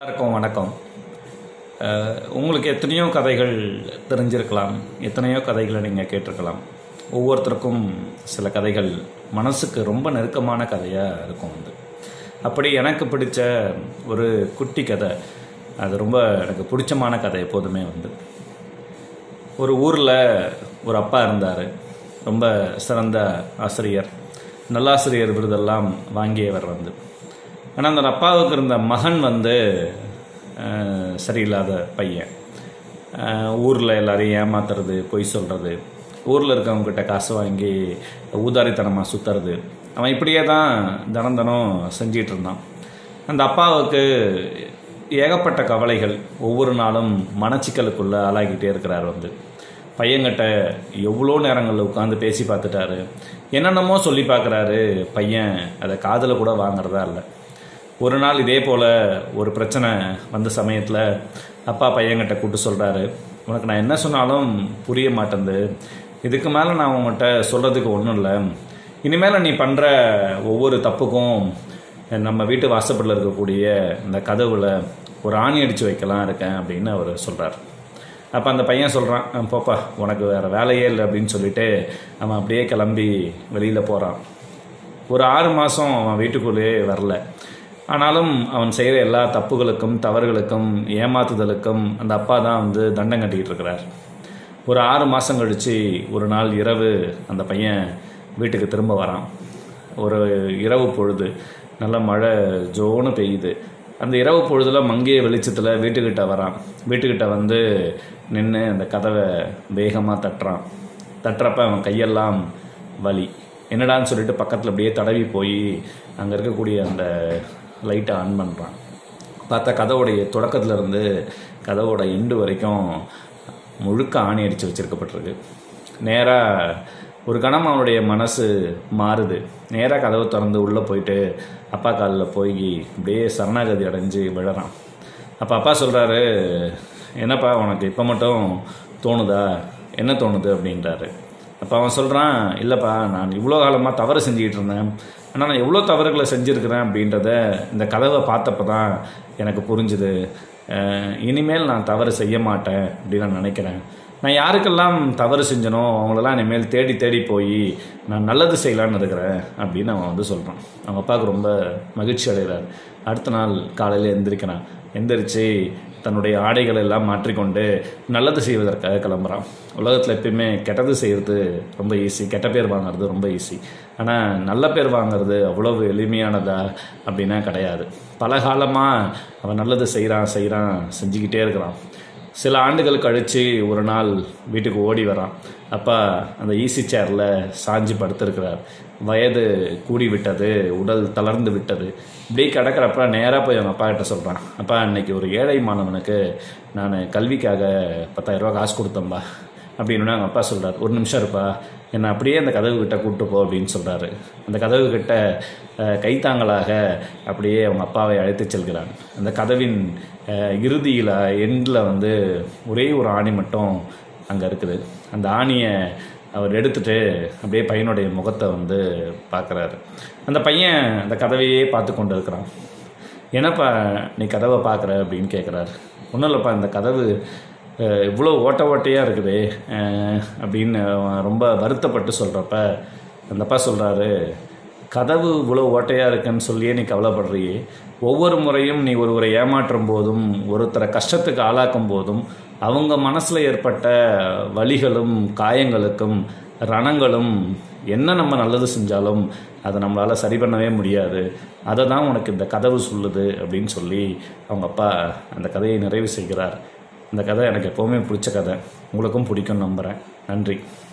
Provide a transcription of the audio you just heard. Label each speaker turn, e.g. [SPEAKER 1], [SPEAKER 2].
[SPEAKER 1] எல்லாருக்கும் வணக்கம் அஹ், உங்களுக்கு எத்தனையோ கதைகள் தெரிஞ்சிருக்கலாம் எத்தனையோ கதைகளை நீங்கள் கேட்டிருக்கலாம் ஒவ்வொருத்தருக்கும் சில கதைகள் மனசுக்கு ரொம்ப நெருக்கமான கதையாக இருக்கும் வந்து அப்படி எனக்கு பிடிச்ச ஒரு குட்டி கதை அது ரொம்ப எனக்கு பிடிச்சமான கதை எப்போதுமே வந்து ஒரு ஊரில் ஒரு அப்பா இருந்தார் ரொம்ப சிறந்த ஆசிரியர் நல்லாசிரியர் விருதெல்லாம் வாங்கியவர் வந்து ஆனால் அந்த அப்பாவுக்கு இருந்த மகன் வந்து அஹ், சரியில்லாத பையன் ஊரில் எல்லாரையும் ஏமாத்துறது பொய் சொல்கிறது ஊரில் இருக்கவங்ககிட்ட காசு வாங்கி ஊதாரித்தனமாக சுற்றுறது அவன் இப்படியே தான் தினம் தினம் செஞ்சிட்டு இருந்தான் அந்த அப்பாவுக்கு ஏகப்பட்ட கவலைகள் ஒவ்வொரு நாளும் மனச்சிக்கலுக்குள்ள ஆளாகிட்டே இருக்கிறார் வந்து பையன்கிட்ட எவ்வளோ நேரங்களில் உட்காந்து பேசி பார்த்துட்டாரு என்னென்னமோ சொல்லி பார்க்குறாரு பையன் அதை காதில் கூட வாங்குறதா இல்லை ஒரு நாள் இதே போல் ஒரு பிரச்சனை வந்த சமயத்தில் அப்பா பையன்கிட்ட கூப்பிட்டு சொல்கிறாரு உனக்கு நான் என்ன சொன்னாலும் புரிய மாட்டேங்குது இதுக்கு மேலே நான் உங்கள்கிட்ட சொல்கிறதுக்கு ஒன்றும் இல்லை இனிமேல் நீ பண்ணுற ஒவ்வொரு தப்புக்கும் நம்ம வீட்டு வாசப்படில் இருக்கக்கூடிய இந்த கதவுல ஒரு ஆணி அடித்து வைக்கலாம் இருக்கேன் அப்படின்னு அவர் சொல்கிறார் அப்போ அந்த பையன் சொல்கிறான் போப்பா உனக்கு வேறு வேலையே இல்லை அப்படின்னு சொல்லிட்டு அவன் அப்படியே கிளம்பி வெளியில் போகிறான் ஒரு ஆறு மாதம் அவன் வீட்டுக்குள்ளேயே வரல ஆனாலும் அவன் செய்கிற எல்லா தப்புகளுக்கும் தவறுகளுக்கும் ஏமாத்துதலுக்கும் அந்த அப்பா தான் வந்து தண்டம் கட்டிக்கிட்டு இருக்கிறார் ஒரு ஆறு மாதம் கழித்து ஒரு நாள் இரவு அந்த பையன் வீட்டுக்கு திரும்ப வரான் ஒரு இரவு பொழுது நல்ல மழை ஜோன்னு பெய்யுது அந்த இரவு பொழுதுல மங்கிய வெளிச்சத்தில் வீட்டுக்கிட்ட வரான் வீட்டுக்கிட்ட வந்து நின்று அந்த கதவை வேகமாக தட்டுறான் தட்டுறப்ப அவன் கையெல்லாம் வலி என்னடான்னு சொல்லிட்டு பக்கத்தில் அப்படியே தடவி போய் அங்கே இருக்கக்கூடிய அந்த லைட்டை ஆன் பண்ணுறான் பார்த்தா கதவுடைய தொடக்கத்துல இருந்து கதவோட எண்டு வரைக்கும் முழுக்க ஆணி அடித்து வச்சிருக்கப்பட்டிருக்கு நேராக ஒரு கணம் அவனுடைய மனசு மாறுது நேராக கதவை திறந்து உள்ளே போயிட்டு அப்பா காலில் போய் அப்படியே சரணாகதி அடைஞ்சு விழறான் அப்போ அப்பா சொல்கிறாரு என்னப்பா உனக்கு இப்போ மட்டும் தோணுதா என்ன தோணுது அப்படின்றாரு அப்போ அவன் சொல்கிறான் இல்லைப்பா நான் இவ்வளோ காலமாக தவறு செஞ்சுக்கிட்டு இருந்தேன் ஆனால் நான் எவ்வளோ தவறுகளை செஞ்சுருக்கிறேன் அப்படின்றத இந்த கதவை பார்த்தப்ப தான் எனக்கு புரிஞ்சுது அஹ் இனிமேல் நான் தவறு செய்ய மாட்டேன் அப்படின்னு நான் நினைக்கிறேன் நான் யாருக்கெல்லாம் தவறு செஞ்சனோ அவங்களெல்லாம் இனிமேல் தேடி தேடி போய் நான் நல்லது செய்யலான்னு இருக்கிறேன் அப்படின்னு அவன் வந்து சொல்கிறான் அவங்க அப்பாவுக்கு ரொம்ப மகிழ்ச்சி அடைகிறார் அடுத்த நாள் காலையில் எந்திரிக்கிறான் எந்திரிச்சு தன்னுடைய ஆடைகள் எல்லாம் மாற்றிக்கொண்டு நல்லது செய்வதற்காக கிளம்புறான் உலகத்தில் எப்பயுமே கெட்டது செய்கிறது ரொம்ப ஈஸி கெட்ட பேர் வாங்குறது ரொம்ப ஈஸி ஆனால் நல்ல பேர் வாங்குறது அவ்வளவு எளிமையானதா அப்படின்னா கிடையாது பல காலமாக அவன் நல்லது செய்கிறான் செய்கிறான் செஞ்சுக்கிட்டே இருக்கிறான் சில ஆண்டுகள் கழித்து ஒரு நாள் வீட்டுக்கு ஓடி வரான் அப்பா அந்த ஈசி சேரில் சாஞ்சு படுத்திருக்கிறார் வயது கூடி விட்டது உடல் தளர்ந்து விட்டது இப்படி கிடக்கிறப்ப நேராக போய் அவங்க அப்பா கிட்ட சொல்கிறான் அப்பா இன்னைக்கு ஒரு ஏழை மாணவனுக்கு நான் கல்விக்காக பத்தாயிரரூபா காசு கொடுத்தேன்பா அப்படின்னு அவங்க அப்பா சொல்கிறார் ஒரு நிமிஷம் இருப்பா என்னை அப்படியே அந்த கதவு கிட்ட கூப்பிட்டு போ அப்படின்னு சொல்கிறாரு அந்த கதவு கிட்ட அஹ், கைத்தாங்கலாக அப்படியே அவங்க அப்பாவை அழைத்து செல்கிறான் அந்த கதவின் இறுதியில் எண்டில் வந்து ஒரே ஒரு ஆணி மட்டும் அங்கே இருக்குது அந்த ஆணியை அவர் எடுத்துட்டு அப்படியே பையனுடைய முகத்தை வந்து பார்க்குறாரு அந்த பையன் அந்த கதவையே பார்த்து கொண்டு இருக்கிறான் என்னப்பா நீ கதவை பார்க்குற அப்படின்னு கேட்குறாரு ஒன்றும் இல்லைப்பா இந்த கதவு அஹ், இவ்வளோ ஓட்ட ஓட்டையாக இருக்குது அஹ், அப்படின்னு அவன் ரொம்ப வருத்தப்பட்டு சொல்கிறப்ப அந்த அப்பா சொல்கிறாரு கதவு இவ்வளோ ஓட்டையாக இருக்குன்னு சொல்லியே நீ கவலைப்படுறியே ஒவ்வொரு முறையும் நீ ஒருவரை ஏமாற்றும் போதும் ஒருத்தரை கஷ்டத்துக்கு ஆளாக்கும் போதும் அவங்க மனசில் ஏற்பட்ட வலிகளும் காயங்களுக்கும் ரணங்களும் என்ன நம்ம நல்லது செஞ்சாலும் அதை நம்மளால் சரி பண்ணவே முடியாது அதை தான் உனக்கு இந்த கதவு சொல்லுது அப்படின்னு சொல்லி அவங்க அப்பா அந்த கதையை நிறைவு செய்கிறார் இந்த கதை எனக்கு எப்போவுமே பிடிச்ச கதை உங்களுக்கும் பிடிக்கும் நம்புகிறேன் நன்றி